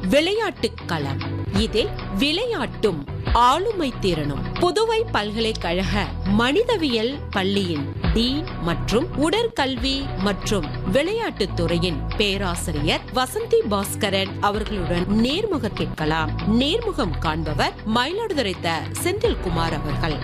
விளையாட்டு களம் இதில் விளையாட்டும் ஆளுமை திறனும் புதுவை பல்கலைக்கழக மனிதவியல் பள்ளியின் டீன் மற்றும் உடற்கல்வி மற்றும் விளையாட்டுத் துறையின் பேராசிரியர் வசந்தி பாஸ்கரன் அவர்களுடன் நேர்முக கேட்கலாம் நேர்முகம் காண்பவர் மயிலாடுதுறை த செந்தில்குமார் அவர்கள்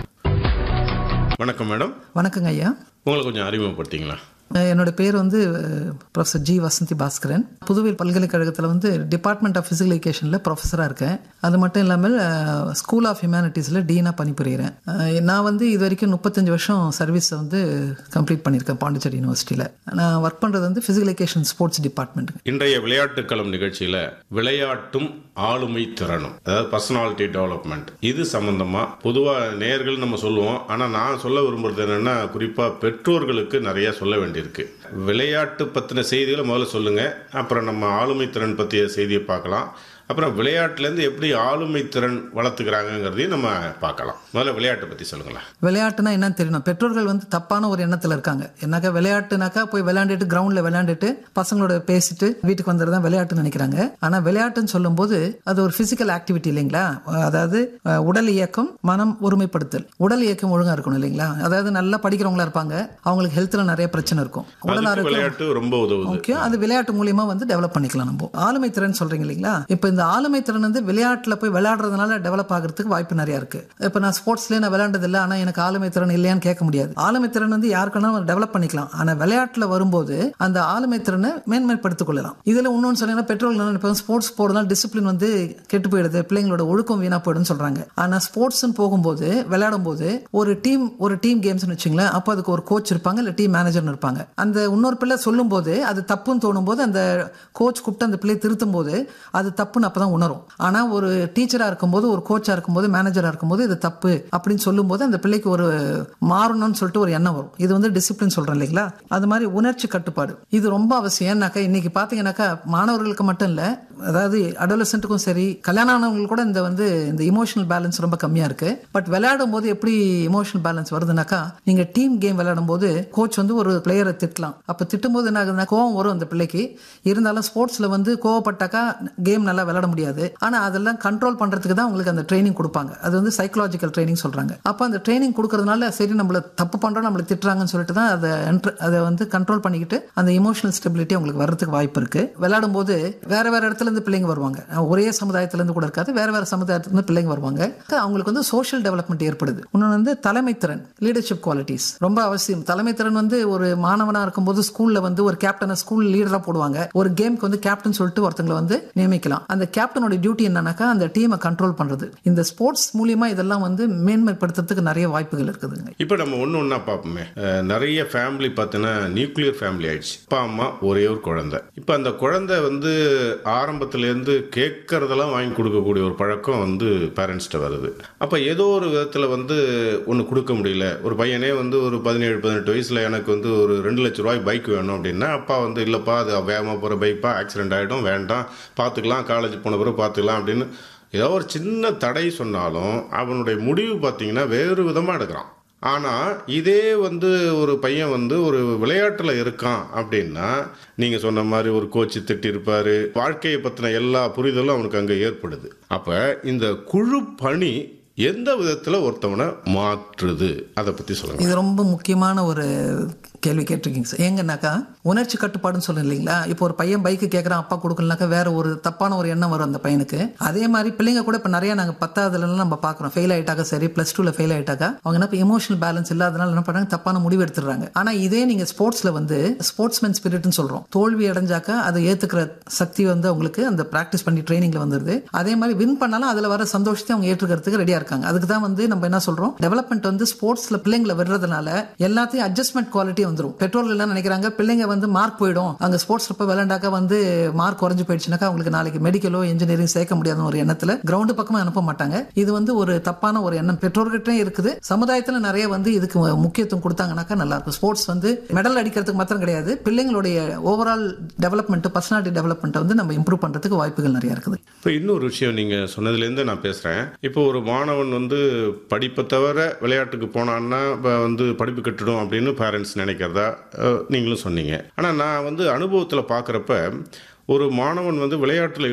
வணக்கம் மேடம் வணக்கங்க ஐயா உங்களை கொஞ்சம் அறிமுகப்படுத்திங்களா அஹ் என்னோட பேர் வந்து ப்ரொஃபஸர் ஜி வசந்தி பாஸ்கரன் புதுவை பல்கலைக்கழகத்தில் வந்து டிபார்ட்மெண்ட் ஆஃப் ஃபிசிக்கல் எஜுகேஷனில் ப்ரொஃபஸராக இருக்கேன் அது மட்டும் இல்லாமல் ஸ்கூல் ஆஃப் ஹியூமனிட்டிஸில் டீனாக பணிபுரிகிறேன் அஹ் நான் வந்து இது வரைக்கும் முப்பத்தஞ்சு வருஷம் சர்வீஸை வந்து கம்ப்ளீட் பண்ணியிருக்கேன் பாண்டிச்சேரி யூனிவர்சிட்டியில் நான் ஒர்க் பண்ணுறது வந்து ஃபிசிக்கல் எஜுகேஷன் ஸ்போர்ட்ஸ் டிபார்ட்மெண்ட் இன்றைய விளையாட்டு களம் நிகழ்ச்சியில விளையாட்டும் ஆளுமை திறனும் அதாவது பர்சனாலிட்டி டெவலப்மெண்ட் இது சம்பந்தமா பொதுவா நேர்கள் நம்ம சொல்லுவோம் ஆனா நான் சொல்ல விரும்புறது என்னன்னா குறிப்பா பெற்றோர்களுக்கு நிறைய சொல்ல வேண்டியிருக்கு விளையாட்டு பத்தின செய்திகளை முதல்ல சொல்லுங்க அப்புறம் நம்ம ஆளுமை திறன் பத்திய செய்தியை பார்க்கலாம் அப்புறம் விளையாட்டுலேருந்து எப்படி ஆளுமை திறன் வளர்த்துக்கிறாங்கங்கிறதையும் நம்ம பார்க்கலாம் முதல்ல விளையாட்டை பத்தி சொல்லுங்களேன் விளையாட்டுனா என்னன்னு தெரியணும் பெற்றோர்கள் வந்து தப்பான ஒரு எண்ணத்தில் இருக்காங்க என்னக்கா விளையாட்டுனாக்கா போய் விளையாண்டுட்டு கிரவுண்டில் விளையாண்டுட்டு பசங்களோட பேசிட்டு வீட்டுக்கு வந்துட்டு தான் விளையாட்டுன்னு நினைக்கிறாங்க ஆனால் விளையாட்டுன்னு சொல்லும்போது அது ஒரு ஃபிசிக்கல் ஆக்டிவிட்டி இல்லைங்களா அதாவது அஹ், உடல் இயக்கம் மனம் ஒருமைப்படுத்தல் உடல் இயக்கம் ஒழுங்கா இருக்கணும் இல்லைங்களா அதாவது நல்லா படிக்கிறவங்களா இருப்பாங்க அவங்களுக்கு ஹெல்த்தில் நிறைய பிரச்சனை இருக்கும் உடல் அதுக்கு ஆரோக்கியம் விளையாட்டு ரொம்ப உதவுது முக்கியம் அது விளையாட்டு மூலியமா வந்து டெவலப் பண்ணிக்கலாம் நம்ம ஆளுமை திறன் சொல்றீங்க இல்லைங்களா இப்போ இந்த ஆளுமை திறன் வந்து விளையாட்டுல போய் விளையாடுறதுனால டெவலப் ஆகிறதுக்கு வாய்ப்பு நிறைய இருக்கு இப்போ நான் ஸ்போர்ட்ஸ்லேயே நான் விளையாண்டது இல்லை ஆனால் எனக்கு ஆளுமை திறன் இல்லையான்னு கேட்க முடியாது ஆளுமை திறன் வந்து யாருக்குன்னா டெவலப் பண்ணிக்கலாம் ஆனால் விளையாட்டுல வரும்போது அந்த ஆளுமை திறனை மேன்மைப்படுத்திக் கொள்ளலாம் இதுல இன்னொன்று சொன்னீங்கன்னா பெட்ரோல் நினைப்போம் ஸ்போர்ட்ஸ் போறதுனால டிசிப்ளின் வந்து கெட்டு போயிடுது பிள்ளைங்களோட ஒழுக்கம் வீணா போயிடுன்னு சொல்றாங்க ஆனா ஸ்போர்ட்ஸ்னு போகும்போது விளையாடும் போது ஒரு டீம் ஒரு டீம் கேம்ஸ்னு வச்சுங்களேன் அப்போ அதுக்கு ஒரு கோச் இருப்பாங்க இல்லை டீம் மேனேஜர்னு இருப்பாங்க அந்த இன்னொரு பிள்ளை சொல்லும் போது அது தப்புன்னு தோணும் போது அந்த கோச் கூப்பிட்டு அந்த பிள்ளையை திருத்தும் போது அது தப்புன்னு அப்பதான் உணரும் ஆனா ஒரு டீச்சரா இருக்கும்போது ஒரு கோச்சா இருக்கும்போது மேனேஜரா இருக்கும்போது இது தப்பு அப்படின்னு சொல்லும்போது அந்த பிள்ளைக்கு ஒரு மாறணும்னு சொல்லிட்டு ஒரு எண்ணம் வரும் இது வந்து டிசிப்ளின் சொல்றேன் இல்லைங்களா அது மாதிரி உணர்ச்சி கட்டுப்பாடு இது ரொம்ப அவசியம் ஏன்னாக்கா இன்னைக்கு பாத்தீங்கன்னாக்கா மாணவர்களுக்கு மட்டும் இல்ல அதாவது அடோலசென்ட்டுக்கும் சரி கல்யாணம் ஆனவங்களுக்கு கூட இந்த வந்து இந்த இமோஷனல் பேலன்ஸ் ரொம்ப கம்மியா இருக்கு பட் விளையாடும் போது எப்படி இமோஷனல் பேலன்ஸ் வருதுனாக்கா நீங்க டீம் கேம் விளையாடும் போது கோச் வந்து ஒரு பிளேயரை திட்டலாம் அப்ப திட்டும்போது என்ன ஆகுதுன்னா கோவம் வரும் அந்த பிள்ளைக்கு இருந்தாலும் ஸ்போர்ட்ஸ்ல வந்து கோவப்பட்டாக்கா கேம் நல்லா விளையாட முடியாது ஆனா அதெல்லாம் கண்ட்ரோல் பண்றதுக்கு தான் உங்களுக்கு அந்த ட்ரைனிங் கொடுப்பாங்க அது வந்து சைக்கலாஜிக்கல் ட்ரைனிங் சொல்றாங்க அப்ப அந்த ட்ரைனிங் கொடுக்கறதுனால சரி நம்மள தப்பு பண்றோம் நம்மள திட்டுறாங்கன்னு சொல்லிட்டு தான் அதை enter- அதை வந்து கண்ட்ரோல் பண்ணிக்கிட்டு அந்த இமோஷனல் ஸ்டெபிலிட்டி உங்களுக்கு வர்றதுக்கு வாய்ப்பு இருக்கு விளையாடும் போது வேற வேற இடத்துல இருந்து பிள்ளைங்க வருவாங்க ஒரே சமுதாயத்துல இருந்து கூட இருக்காது வேற வேற சமுதாயத்துல இருந்து பிள்ளைங்க வருவாங்க அவங்களுக்கு வந்து சோஷியல் டெவலப்மெண்ட் ஏற்படுது இன்னொன்று வந்து தலைமைத்திறன் லீடர்ஷிப் குவாலிட்டிஸ் ரொம்ப அவசியம் தலைமைத்திறன் வந்து ஒரு மாணவனா இருக்கும்போது ஸ்கூல்ல வந்து ஒரு கேப்டனை ஸ்கூல் லீடரா போடுவாங்க ஒரு கேம்க்கு வந்து கேப்டன் சொல்லிட்டு ஒருத்தங்களை வந்து நியமிக்கலாம் அந்த கேப்டனோட டியூட்டி என்னன்னாக்கா அந்த டீமை கண்ட்ரோல் பண்றது இந்த ஸ்போர்ட்ஸ் மூலியமா இதெல்லாம் வந்து மேன்மைப்படுத்துறதுக்கு நிறைய வாய்ப்புகள் இருக்குதுங்க இப்போ நம்ம ஒன்று ஒன்றா பார்ப்போமே அஹ், நிறைய ஃபேமிலி பார்த்தீங்கன்னா நியூக்ளியர் ஃபேமிலி ஆயிடுச்சு அப்பா அம்மா ஒரே ஒரு குழந்தை இப்போ அந்த குழந்தை வந்து ஆரம்பத்துலேருந்து கேட்கறதெல்லாம் வாங்கி கொடுக்கக்கூடிய ஒரு பழக்கம் வந்து பேரண்ட்ஸ்கிட்ட வருது அப்போ ஏதோ ஒரு விதத்தில் வந்து ஒன்று கொடுக்க முடியல ஒரு பையனே வந்து ஒரு பதினேழு பதினெட்டு வயசில் எனக்கு வந்து ஒரு ரெண்டு லட்ச ரூபாய் பைக் வேணும் அப்படின்னா அப்பா வந்து இல்லைப்பா அது வேகமாக போகிற பைப்பா ஆக்சிடென்ட் ஆகிடும் வேண்டாம் பார்த்துக்கலாம் காலேஜ் போன பிறகு பார்த்துக்கலாம் அப்படின்னு ஏதோ ஒரு சின்ன தடை சொன்னாலும் அவனுடைய முடிவு பார்த்தீங்கன்னா வேறு விதமாக எடுக்கிறான் ஆனால் இதே வந்து ஒரு பையன் வந்து ஒரு விளையாட்டில் இருக்கான் அப்படின்னா நீங்கள் சொன்ன மாதிரி ஒரு கோச்சு திட்டிருப்பாரு வாழ்க்கையை பற்றின எல்லா புரிதலும் அவனுக்கு அங்கே ஏற்படுது அப்போ இந்த குழு பணி எந்த விதத்தில் ஒருத்தவனை மாற்றுது அதை பற்றி சொல்லுங்க இது ரொம்ப முக்கியமான ஒரு கேள்வி கேட்டிருக்கீங்க சார் எங்கன்னாக்கா உணர்ச்சி கட்டுப்பாடுன்னு சொல்லுங்க இல்லைங்களா இப்போ ஒரு பையன் பைக்கு கேட்குறான் அப்பா கொடுக்கலனாக்கா வேற ஒரு தப்பான ஒரு எண்ணம் வரும் அந்த பையனுக்கு அதே மாதிரி பிள்ளைங்க கூட இப்போ நிறைய நாங்கள் பத்தாவதுலலாம் நம்ம பார்க்குறோம் ஃபெயில் ஆயிட்டாக்கா சரி ப்ளஸ் டூவில் ஃபெயில் ஆயிட்டாக்கா அவங்க என்ன இமோஷனல் பேலன்ஸ் இல்லாதனால என்ன பண்ணுறாங்க தப்பான முடிவு எடுத்துடுறாங்க ஆனால் இதே நீங்கள் ஸ்போர்ட்ஸில் வந்து ஸ்போர்ட்ஸ்மேன் ஸ்பிரிட்னு சொல்கிறோம் தோல்வி அடைஞ்சாக்கா அதை ஏற்றுக்கிற சக்தி வந்து அவங்களுக்கு அந்த ப்ராக்டிஸ் பண்ணி ட்ரைனிங்ல வந்துருது அதே மாதிரி வின் பண்ணாலும் அதில் வர சந்தோஷத்தை அவங்க ஏற்றுக்கிறதுக்கு ரெடியாக இருக்காங்க அதுக்கு தான் வந்து நம்ம என்ன சொல்கிறோம் டெவலப்மெண்ட் வந்து ஸ்போர்ட்ஸில் பிள்ளைங்களை விடுறதுனால எல்லாத்தையும் அட்ஜஸ்ட்மெண்ட் குவாலிட்டி வந்துரும் பெற்றோர்கள் என்ன நினைக்கிறாங்க பிள்ளைங்க வந்து மார்க் போயிடும் அங்க ஸ்போர்ட்ஸ்ல போய் விளையாண்டாக்கா வந்து மார்க் குறைஞ்சு போயிடுச்சுனாக்கா அவங்களுக்கு நாளைக்கு மெடிக்கலோ இன்ஜினியரிங் சேர்க்க முடியாத ஒரு எண்ணத்துல கிரவுண்டு பக்கமா அனுப்ப மாட்டாங்க இது வந்து ஒரு தப்பான ஒரு எண்ணம் பெற்றோர்கிட்டே இருக்குது சமுதாயத்துல நிறைய வந்து இதுக்கு முக்கியத்துவம் கொடுத்தாங்கனாக்கா நல்லா இருக்கும் ஸ்போர்ட்ஸ் வந்து மெடல் அடிக்கிறதுக்கு மாத்திரம் கிடையாது பிள்ளைங்களுடைய ஓவரால் டெவலப்மெண்ட் பர்சனாலிட்டி டெவலப்மெண்ட் வந்து நம்ம இம்ப்ரூவ் பண்றதுக்கு வாய்ப்புகள் நிறைய இருக்குது இப்போ இன்னொரு விஷயம் நீங்கள் சொன்னதுலேருந்து நான் பேசுகிறேன் இப்போ ஒரு மாணவன் வந்து படிப்பை தவிர விளையாட்டுக்கு போனான்னா இப்போ வந்து படிப்பு கட்டுடும் அப்படின்னு பேரண்ட்ஸ் நினைக்கிறதா அஹ், நீங்களும் சொன்னீங்க ஆனால் நான் வந்து அனுபவத்தில் பார்க்குறப்ப ஒரு மாணவன் வந்து விளையாட்டில்